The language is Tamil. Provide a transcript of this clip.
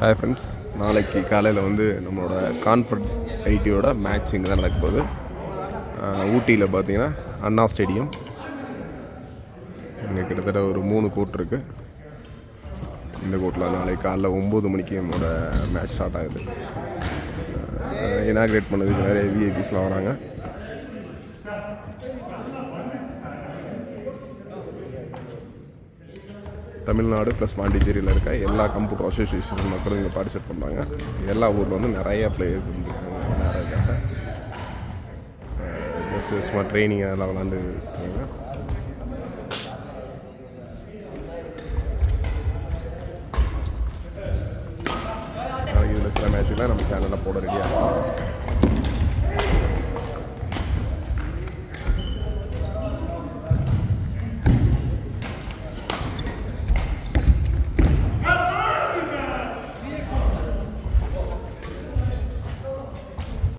ஹாய் ஃப்ரெண்ட்ஸ் நாளைக்கு காலையில் வந்து நம்மளோட கான்ஃபர்ட் ஐடியோட மேட்ச் இங்கே தான் நடக்க போகுது ஆஹ் ஊட்டியில் பார்த்தீங்கன்னா அண்ணா ஸ்டேடியம் இங்கே கிட்டத்தட்ட ஒரு மூணு கோட் இருக்குது இந்த கோட்டில் நாளைக்கு காலைல ஒம்பது மணிக்கு நம்மளோட மேட்ச் ஸ்டார்ட் ஆகுது இனாக்ரேட் பண்ணதுக்கு நிறைய விஐபிஸ்லாம் வராங்க தமிழ்நாடு ப்ளஸ் பாண்டிச்சேரியில் இருக்க எல்லா கம்ப்யூட்டர் அசோசியேஷன் மக்களும் இங்கே பார்ட்டிசிபேட் பண்ணுறாங்க எல்லா ஊரில் வந்து நிறைய பிளேயர்ஸ் வந்து நிறைய இருக்காங்க ஜஸ்ட்டு சும்மா ட்ரைனிங் அதெல்லாம் விளாண்டு இருக்காங்க நாளைக்கு இதில் சில மேட்ச்லாம் நம்ம சேனலில் போட ரெடியாக